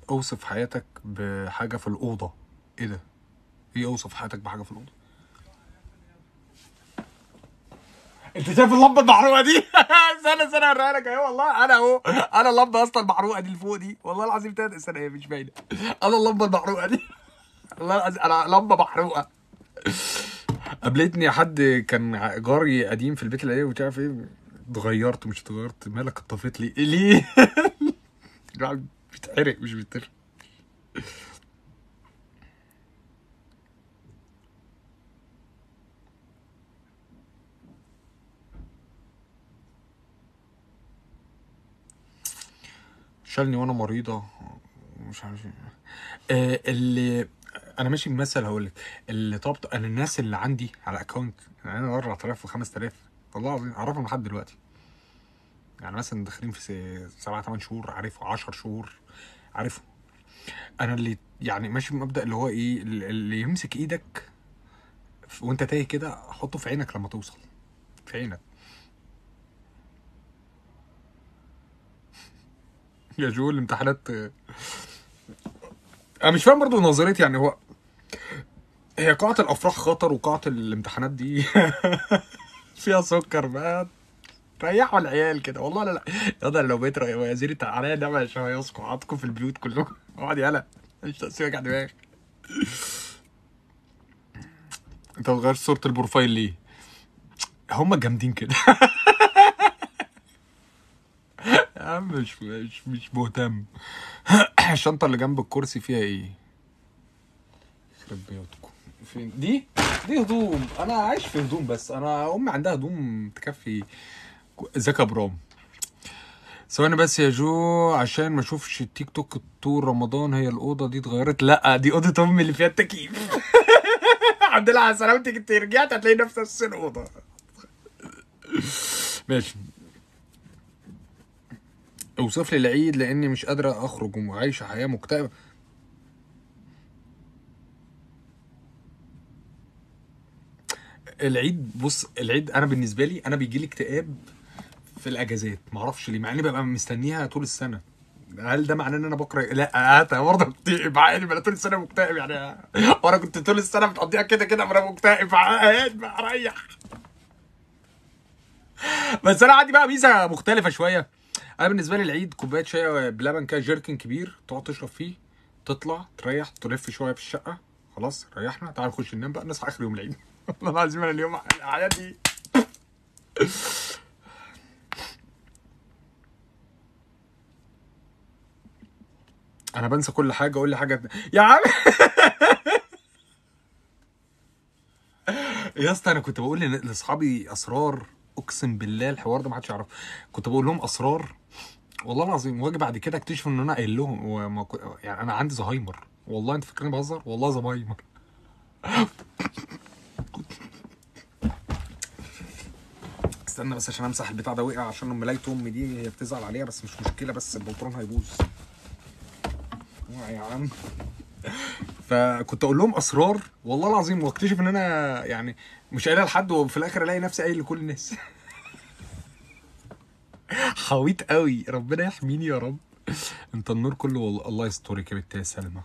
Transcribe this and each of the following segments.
اوصف حياتك بحاجه في الاوضه ايه ده ايه اوصف حياتك بحاجه في الاوضه انت شايف اللمبه المحروقه دي استنى استنى اوريها لك اهي والله انا اهو انا اللمبه اصلا المحروقه دي اللي فوق دي والله العظيم تلات استنى هي مش باينه انا اللمبه المحروقه دي والله العظيم انا لمبه محروقه قابلتني حد كان جاري قديم في البيت اللي مش عارف ايه اتغيرت مش اتغيرت مالك اتطفيت لي ليه الواحد بيتحرق مش بيتحرق شالني وانا مريضه مش عارف ايه آه، اللي انا ماشي بمثل هقول لك اللي طبط انا الناس اللي عندي على اكونت يعني انا 4000 و5000 والله العظيم اعرفهم لحد دلوقتي يعني مثلا داخلين في 7 8 شهور عارفه 10 شهور عارفه انا اللي يعني ماشي بمبدا اللي هو ايه اللي يمسك ايدك وانت تايه كده حطه في عينك لما توصل في عينك يا جو الامتحانات انا مش فاهم برضه نظريتي يعني هو هي قاعة الافراح خطر وقاعة الامتحانات دي فيها سكر بقى ريحوا العيال كده والله لا لا يا ده لو بقيت رأي- وزير عليا نعمة عشان هيسقوا قعدتكم في البيوت كلكم اقعد يلا مش تقسيم وجع دماغ انت بتغير صورة البروفايل ليه؟ هما جامدين كده يا عم مش مش مش مهتم الشنطة اللي جنب الكرسي فيها ايه؟ يخرب بيوتكم فين دي؟ دي هدوم انا عايش في هدوم بس انا امي عندها هدوم تكفي ازيك يا برام ثواني بس يا جو عشان ما اشوفش التيك توك طول رمضان هي الاوضه دي اتغيرت لا دي اوضه امي اللي فيها التكييف الحمد لله على سلامتك انت رجعت هتلاقي نفس نفس الاوضه ماشي اوصف لي العيد لاني مش قادره اخرج وعايشه حياه مكتئبه العيد بص العيد انا بالنسبه لي انا بيجي لي اكتئاب في الاجازات معرفش ليه مع اني ببقى مستنيها طول السنه هل ده معناه ان انا بكره لا انا برضه مكتئب عادي ما انا طول السنه مكتئب يعني وانا كنت طول السنه بتقضيها كده كده ما انا مكتئب عادي بقى اريح بس انا عندي بقى ميزه مختلفه شويه انا بالنسبه لي العيد كوبايه شاي بلبن كده جيركن كبير تقعد تشرب فيه تطلع تريح تلف شويه في الشقه خلاص ريحنا تعال نخش ننام بقى نصحى اخر يوم العيد والله العظيم انا اليوم الاعياد دي انا بنسى كل حاجه قول لي حاجه يا عم يا اسطى انا كنت بقول لن- لاصحابي اسرار اقسم بالله الحوار ده ما حدش يعرف كنت بقول لهم اسرار والله العظيم واجي بعد كده اكتشفوا ان انا قايل لهم وما كو- يعني انا عندي زهايمر والله انت فاكرني بهزر والله زهايمر استنى بس عشان امسح البتاع ده وقع عشان لما لقيت امي دي هي بتزعل عليها بس مش مشكله بس البلطرون هيبوظ وقع يا عم فكنت اقول لهم اسرار والله العظيم واكتشف ان انا يعني مش قايلها لحد وفي الاخر الاقي نفسي قايل لكل الناس حويط قوي ربنا يحميني يا رب انت النور كله والله الله يسترك يا بنت يا سلمى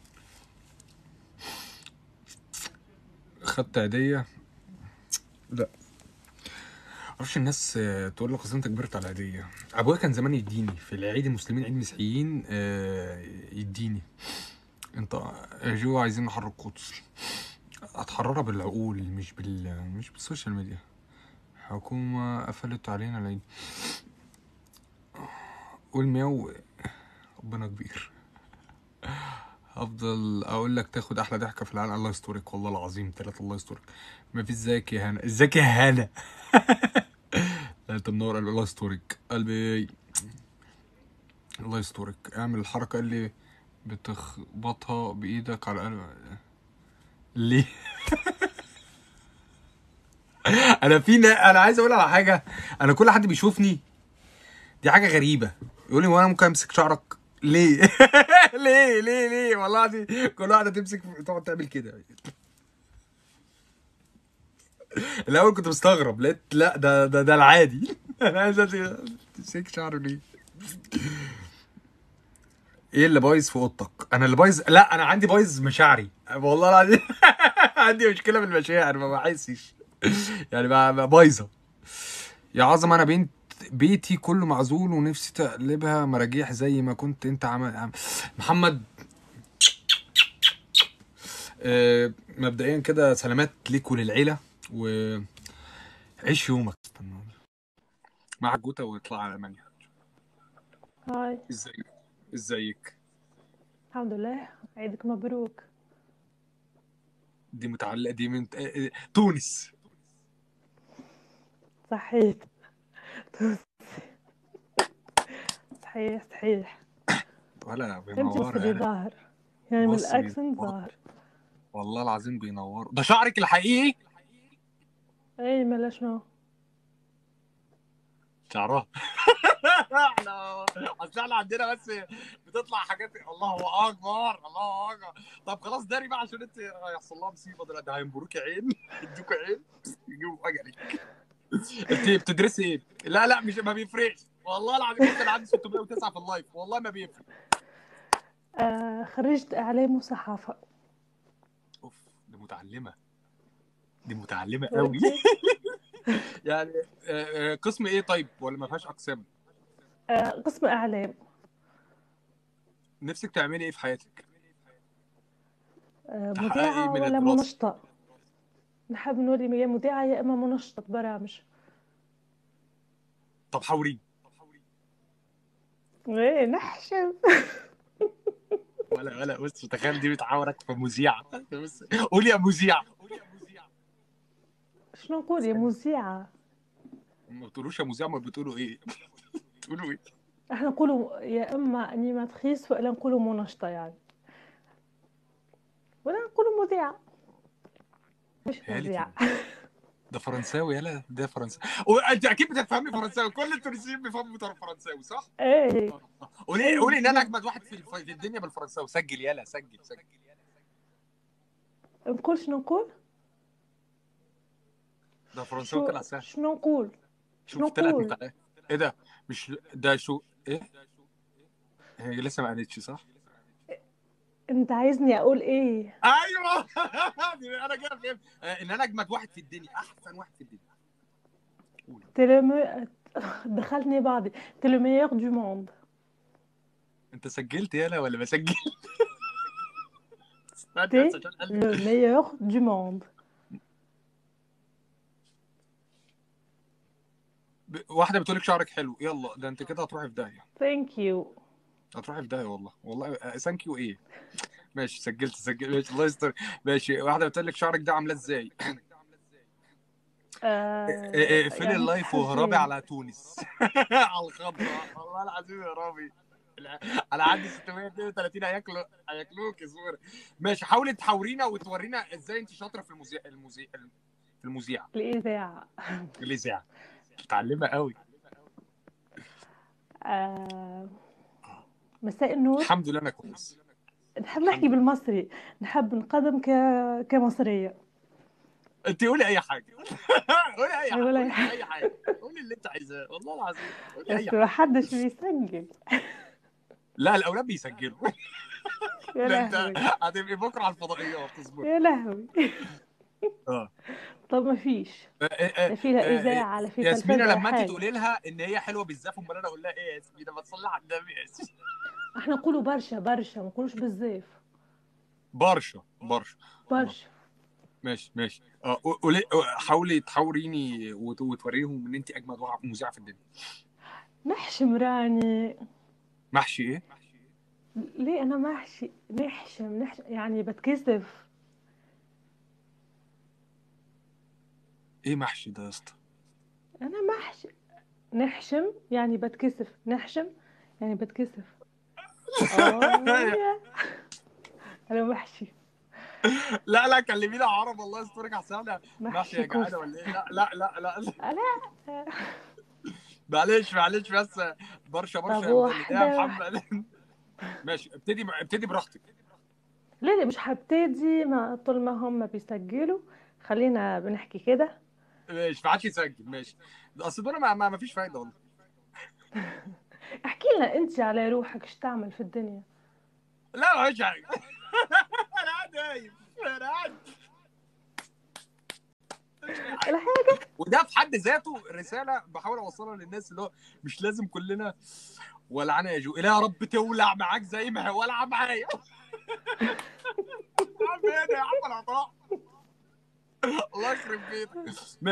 خدت هديه لا معرفش الناس آه، تقول لك اصل انت كبرت على هديه ابويا كان زمان يديني في العيد المسلمين عيد مسيحيين آه، يديني انت يا جو عايزين نحرر القدس هتحررها بالعقول مش بال مش بالسوشيال ميديا حكومة قفلت علينا العيد قول مياو ربنا كبير افضل اقول لك تاخد احلى ضحكه في العالم الله يسترك والله العظيم ثلاثة الله يسترك ما في ازيك يا هنا ازيك يا هنا لا انت منور قلبي الله يسترك قلبي الله يسترك اعمل الحركه اللي بتخبطها بايدك على قلب ليه انا في نا... انا عايز اقول على حاجه انا كل حد بيشوفني دي حاجه غريبه يقول لي وانا ممكن امسك شعرك ليه ليه ليه ليه والله دي كل واحده تمسك تقعد تعمل كده الاول كنت مستغرب لقيت لا ده ده ده العادي انا عايز تمسك شعره ليه ايه اللي بايظ في اوضتك انا اللي بايظ لا انا عندي بايظ مشاعري والله العظيم عندي مشكله بالمشاعر ما بحسش يعني ما- ما بايظه يا عظم انا بنت بيتي كله معزول ونفسي تقلبها مراجيح زي ما كنت انت عمل عم- محمد آه، مبدئيا كده سلامات ليك وللعيله وعيش يومك استنى مع الجوته واطلع على المانيا هاي ازيك ازيك الحمد لله عيدك مبروك دي متعلقه دي من آه، آه، تونس صحيح صحيح صحيح ولا انت بينوروا مصري يعني ظاهر يعني من مصري الاكسنت ظاهر. ظاهر والله العظيم بينوروا ده شعرك الحقيقي اي ملا شنو شعرها احنا اصل احنا عندنا بس بتطلع حاجات الله اكبر الله اكبر طب خلاص داري بقى عشان انت هيحصل لها مصيبه دلوقتي هينبروكي عين يدوك عين يجيبوا اجلك انت بتدرسي ايه؟ لا لا مش ما بيفرقش والله العظيم انا عندي 609 في اللايف والله ما بيفرق آه خرجت اعلام وصحافه اوف دي متعلمه دي متعلمه قوي وانت يعني آه، آه، قسم ايه طيب ولا ما فيهاش اقسام آه قسم اعلام نفسك تعملي ايه في حياتك آه تحققي مذيعه من ولا الدراسه منشطه نحب نولي يا مذيعه يا اما منشطه برامج طب حوريني ايه نحشم ولا ولا بص تخيل دي بتعاورك في مذيعة بص قول يا مذيعة شنو نقول يا مذيعه ما بتقولوش يا مذيعة ما بتقولوا ايه بتقولوا ايه احنا نقولوا يا اما انيماتريس ولا نقولوا منشطه يعني ولا نقولوا مذيعه مش هالك مذيعه ده فرنساوي يلا ده فرنساوي وانت اكيد بتفهمي فرنساوي كل التونسيين بيفهموا بتوع فرنساوي صح؟ ايه قولي قولي ان انا اجمد واحد في الف- في الدنيا بالفرنساوي سجل يلا سجل سجل نقول شنو نقول ده فرنساوي شو طلع سهل شنو نقول شنو شوف ثلاث نقول مكالمات ايه ده مش ده شو ايه هي لسه ما قالتش صح؟ انت عايزني اقول ايه ايوه انا كده فهمت آه، ان انا اجمد واحد في الدنيا احسن واحد في الدنيا قول تلمي... دخلتني بعضي تي لو ميور دو موند انت سجلت يالا ولا ما سجلت؟ استنى تي بس عشان قلبي لو ميور دو موند ب- واحده بتقول لك شعرك حلو يلا ده انت كده هتروحي في داهيه ثانك يو هتروحي في داهيه والله والله ثانك يو ايه ماشي سجلت سجلت ماشي الله يستر ماشي واحده بتقول لك شعرك ده عاملاه ازاي آه اقفلي يعني اللايف وهربي حاجين على تونس على الخضراء والله العظيم هربي انا عندي 632 هياكلوا هياكلوك يا زوره ماشي حاولي تحاورينا وتورينا ازاي انت شاطره في المذيع المذيع في المذيعه الإذاعة الاذاعه متعلمه قوي آه مساء النور الحمد لله انا كويس نحب الحمد نحكي لله بالمصري نحب نقدم ك... كمصرية انت قولي اي حاجه قولي اي حاجه أقول قولي أي حاجة اي حاجه قولي اللي انت عايزاه والله العظيم قولي اي بس حاجه ما حدش بيسجل لا الاولاد بيسجلوا يا ده انت لهوي هتبقي بكره على الفضائيات تصبر يا لهوي اه طب ما فيش آه، آه، لا في لا آه، إذاعة لا في ياسمينة تلفزة أي لما انت حاجة تقولي لها ان هي حلوه بالزاف امال انا اقول لها ايه يا ياسمينة ما تصلي على النبي يا ياسمين احنا نقولوا برشا برشا ما نقولوش بزاف برشا برشا اه برشا ماشي ماشي اه قولي حاولي تحاوريني وت- وتوريهم ان انت اجمد واحد مذيعه في الدنيا نحشم راني محشي ايه؟ ليه انا محشي نحشم نحشم يعني بتكسف ايه محشي ده يا اسطى؟ انا محشي نحشم يعني بتكسف نحشم يعني بتكسف اه يا انا محشي لا لا كلمينا عرب الله يسترك على سنة محشي يا محشي جعانه كفته ولا ايه؟ لا لا لا لا لا معلش معلش بس برشا طب برشا يا مدلل ايه يا واحدة محمد ماشي ابتدي ابتدي براحتك لا لا مش هبتدي ما طول ما هم بيسجلوا خلينا بنحكي كده ماشي ما عادش يسجل ماشي اصل دول ما, ما, ما فيش فايده والله احكي لنا انت على روحك ايش تعمل في الدنيا لا مش حاجه انا قاعد نايم انا قاعد الحاجة وده في حد ذاته رساله بحاول اوصلها للناس اللي هو مش لازم كلنا ولعنا يا جو لا يا رب تولع معاك زي ما هي ولع معايا يا عم ايه ده يا عم العطاء الله يخرب بيتك